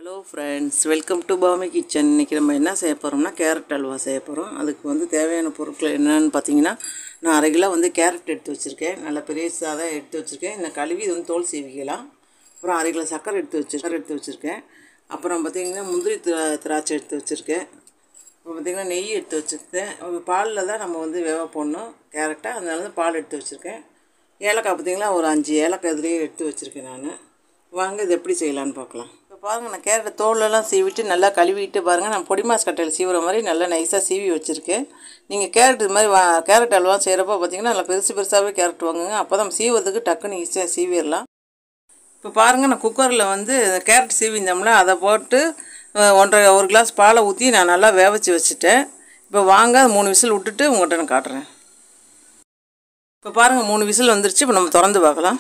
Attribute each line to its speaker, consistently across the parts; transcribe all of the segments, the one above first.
Speaker 1: hello friends welcome to Pami kitchen இன்றைக்கி நம்ம என்ன செய்ய போகிறோம்னா கேரட் அல்வா செய்ய போகிறோம் அதுக்கு வந்து தேவையான பொருட்கள் என்னென்னு பார்த்தீங்கன்னா நான் அரை கிலோ வந்து கேரட் எடுத்து வச்சுருக்கேன் நல்ல பெருசாக தான் எடுத்து வச்சுருக்கேன் இந்த கழுவி இது வந்து தோல் சீவிக்கலாம் அப்புறம் அரை கிலோ சக்கரை எடுத்து வச்சு எடுத்து வச்சுருக்கேன் அப்புறம் பார்த்திங்கன்னா முந்திரி திரா திராட்சை எடுத்து வச்சுருக்கேன் அப்புறம் பார்த்திங்கன்னா நெய் எடுத்து வச்சுருக்கேன் பாலில் தான் நம்ம வந்து வேக போடணும் கேரட்டை அதனால தான் பால் எடுத்து வச்சுருக்கேன் ஏலக்காய் பார்த்திங்கன்னா ஒரு அஞ்சு ஏலக்காய் இதுலேயே எடுத்து வச்சுருக்கேன் நான் வாங்க இது எப்படி செய்யலான்னு பார்க்கலாம் இப்போ பாருங்கள் நான் கேரட்டை தோலெல்லாம் சீவிட்டு நல்லா கழுவிட்டு பாருங்கள் நான் பொடி மாஸ் கட்டையில் சீவுற மாதிரி நல்லா நைஸாக சீவி வச்சுருக்கேன் நீங்கள் கேரட் இது மாதிரி வா கேரட் அல்வா செய்கிறப்ப பார்த்தீங்கன்னா நல்லா பெருசு பெருசாகவே கேரட் வாங்குங்க அப்போ தான் சீவுறதுக்கு டக்குன்னு ஈஸியாக சீவிடலாம் இப்போ பாருங்கள் நான் குக்கரில் வந்து கேரட் சீவிந்தோம்ல அதை போட்டு அஹ், ஒன்றரை ஒரு கிளாஸ் பாலை ஊற்றி நான் நல்லா வேவச்சு வச்சுட்டேன் இப்போ வாங்க மூணு விசில் விட்டுட்டு உங்கள்கிட்ட நான் காட்டுறேன் இப்போ பாருங்கள் மூணு விசில் வந்துருச்சு இப்போ நம்ம திறந்து பார்க்கலாம்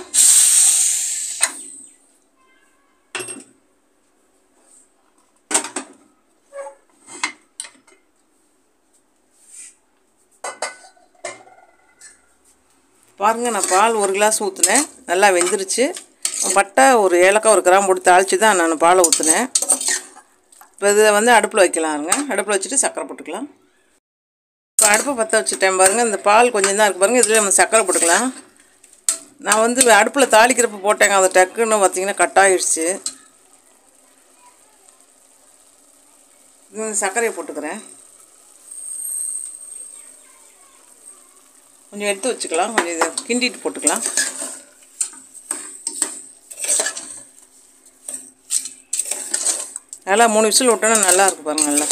Speaker 1: பாருங்க நான் பால் ஒரு கிளாஸ் ஊற்றினேன் நல்லா வெந்துருச்சு பட்டை ஒரு ஏலக்காய் ஒரு கிராம் போட்டு தாளித்து தான் நான் பாலை ஊற்றினேன் இப்போ இதை வந்து அடுப்பில் வைக்கலாம் இருங்க அடுப்பில் வச்சுட்டு சர்க்கரை போட்டுக்கலாம் இப்போ அடுப்பை பற்ற வச்சுட்டேன் பாருங்கள் இந்த பால் கொஞ்சம் தான் இருக்குது பாருங்கள் இதில் நம்ம சர்க்கரை போட்டுக்கலாம் நான் வந்து அடுப்பில் தாளிக்கிறப்ப போட்டேங்க அது டக்குன்னு பார்த்தீங்கன்னா கட் ஆயிடுச்சு இந்த சர்க்கரையை போட்டுக்கிறேன் கொஞ்சம் எடுத்து வச்சுக்கலாம் கொஞ்சம் இதை கிண்டிட்டு போட்டுக்கலாம் நல்லா மூணு விசில் விட்டோன்னா நல்லா இருக்கு பாருங்க நல்லா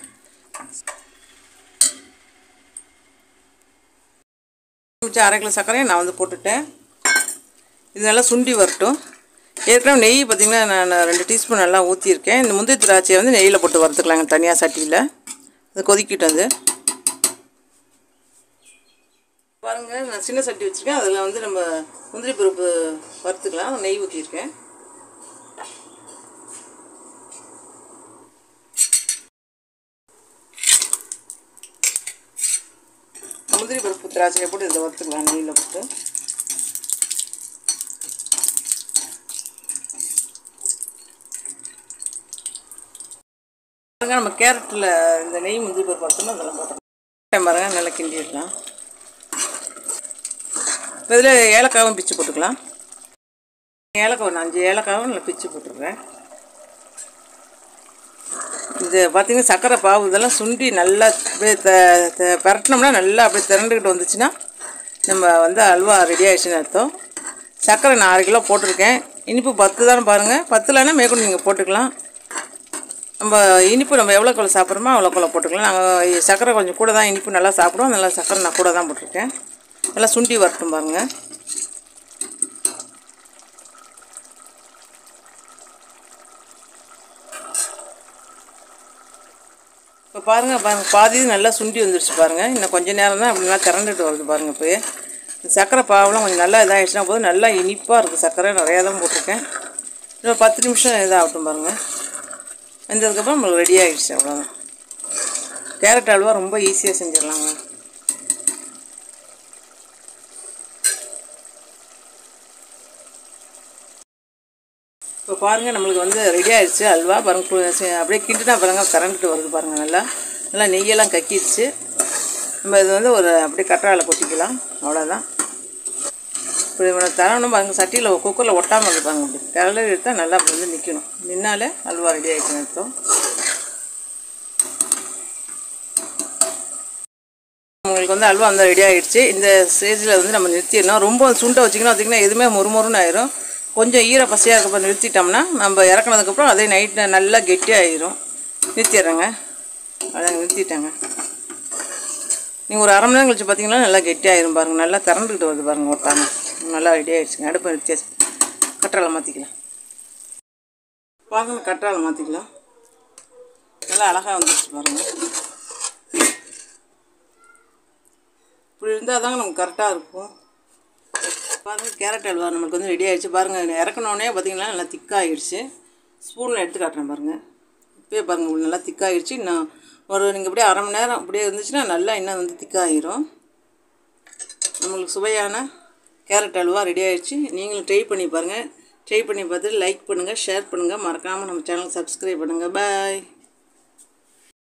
Speaker 1: மிச்சம் அரை கிலோ சர்க்கரையை நான் வந்து போட்டுட்டேன் இது நல்லா சுண்டி வரட்டும் ஏற்கனவே நெய் பார்த்திங்கன்னா நான் ரெண்டு டீஸ்பூன் நல்லா ஊற்றியிருக்கேன் இந்த முந்திரி திராட்சையை வந்து நெய்யில் போட்டு வறுத்துக்கலாங்க தனியாக சட்டியில் அது கொதிக்கிட்டு அது பாருங்கள் நான் சின்ன சட்டி வச்சுருக்கேன் அதில் வந்து நம்ம முந்திரி பருப்பு வறுத்துக்கலாம் நெய் ஊற்றிருக்கேன் முந்திரி பருப்பு திராட்சையை போட்டு இதில் வறுத்துக்கலாம் நெய்யில் போட்டு பாருங்க நம்ம கேரட்டில் இந்த நெய் முந்திரி பருப்பு வறுத்தோம்னா அதெல்லாம் போட்டோம் பாருங்க நல்லா கிண்டிடலாம் இப்போ இதில் ஏலக்காவும் பிச்சு போட்டுக்கலாம் ஏலக்காய் ஒன்று அஞ்சு ஏலக்காவும் நல்லா பிச்சு போட்டுருக்கேன் இது பார்த்திங்கன்னா சர்க்கரை பாவு இதெல்லாம் சுண்டி நல்லா அப்படியே த த- பரட்டினோம்னா நல்லா அப்படியே திரண்டுக்கிட்டு வந்துச்சுன்னா நம்ம வந்து அல்வா ரெடி ஆயிடுச்சுன்னு அர்த்தம் சர்க்கரை நான் அரை கிலோ போட்டிருக்கேன் இனிப்பு பத்து தானே பாருங்கள் பத்துலன்னா மேற்கொண்டு நீங்கள் போட்டுக்கலாம் நம்ம இனிப்பு நம்ம எவ்வளோ கிலோ சாப்பிட்றோமோ அவ்வளோ கிலோ போட்டுக்கலாம் நாங்கள் சர்க்கரை கொஞ்சம் கூட தான் இனிப்பு நல்லா சாப்பிடுவோம் அதனால சர்க்கரை நான் கூட தான் போட்டிருக்கேன் நல்லா சுண்டி வரட்டும் பாருங்க இப்போ பாருங்கள் பாருங்கள் பாதி இது நல்லா சுண்டி வந்துருச்சு பாருங்கள் இன்னும் கொஞ்சம் நேரம் தான் அப்படி நல்லா திரண்டுட்டு வருது பாருங்கள் இப்போ இந்த சர்க்கரை பாவெலாம் கொஞ்சம் நல்லா இதாகிடுச்சுன்னா போதும் நல்லா இனிப்பாக இருக்குது சர்க்கரை நிறையா தான் போட்டிருக்கேன் இன்னும் பத்து நிமிஷம் இதாகட்டும் பாருங்கள் வெந்ததுக்கப்புறம் நம்மளுக்கு ரெடி ஆகிடுச்சு அவ்வளோதான் கேரட் அல்வா ரொம்ப ஈஸியாக செஞ்சிடலாங்க இப்போ பாருங்கள் நம்மளுக்கு வந்து ரெடி ஆயிடுச்சு அல்வா பாருங்க கு- சி- அப்படியே கிண்டுனா பாருங்கள் கரண்ட்டு வருது பாருங்கள் நல்லா நல்லா நெய்யெல்லாம் கக்கிடுச்சு நம்ம இது வந்து ஒரு அப்படியே கற்றாழை கொட்டிக்கலாம் அவ்வளோதான் இப்படி இவனை தரணும் பாருங்க சட்டியில் குக்கரில் ஒட்டாமல் இருப்பாங்க அப்படி கிளறி எடுத்தால் நல்லா அப்படி வந்து நிற்கணும் நின்னாலே அல்வா ரெடி ஆகிக்கணும் அர்த்தம் உங்களுக்கு வந்து அல்வா வந்து ரெடி ஆகிடுச்சு இந்த ஸ்டேஜில் வந்து நம்ம நிறுத்திடணும் ரொம்ப சுண்டை வச்சிங்கன்னா வச்சிங்கன்னா எதுவுமே முறுமுறுன்னு ஆயிரும் கொஞ்சம் ஈர பசையாக இருக்கப்ப நிறுத்திட்டோம்னா நம்ம இறக்குனதுக்கப்புறம் அதே நைட்டில் நல்லா கெட்டியாயிரும் நிறுத்திடுறேங்க அதான் நிறுத்திட்டேங்க நீங்கள் ஒரு அரை மணி நேரம் கழிச்சு பார்த்தீங்கன்னா நல்லா கெட்டியாயிரும் பாருங்கள் நல்லா திறந்துக்கிட்டு வருது பாருங்கள் ஒட்டாமல் நல்லா ரெடி ஆகிடுச்சுங்க அடுப்பை நிறுத்தியாச்சு கற்றாழை மாற்றிக்கலாம் பாருங்க கற்றாழை மாற்றிக்கலாம் நல்லா அழகாக வந்துருச்சு பாருங்கள் இப்படி இருந்தால் தாங்க நமக்கு கரெக்டாக இருக்கும் பாருங்கள் கேரட் அல்வா நம்மளுக்கு வந்து ரெடி ஆகிடுச்சு பாருங்கள் இறக்கணுன்னே பார்த்தீங்கன்னா நல்லா திக்காகிடுச்சு ஸ்பூனில் எடுத்து காட்டுறேன் பாருங்கள் இப்போயே பாருங்கள் இப்படி நல்லா திக்காகிடுச்சு இன்னும் ஒரு நீங்கள் அப்படியே அரை மணி நேரம் அப்படியே இருந்துச்சுன்னா நல்லா இன்னும் வந்து திக்காகிரும் நம்மளுக்கு சுவையான கேரட் அல்வா ரெடி ஆயிடுச்சு நீங்களும் ட்ரை பண்ணி பாருங்கள் ட்ரை பண்ணி பார்த்துட்டு லைக் பண்ணுங்கள் ஷேர் பண்ணுங்கள் மறக்காமல் நம்ம சேனல் சப்ஸ்கிரைப் பண்ணுங்கள் பாய்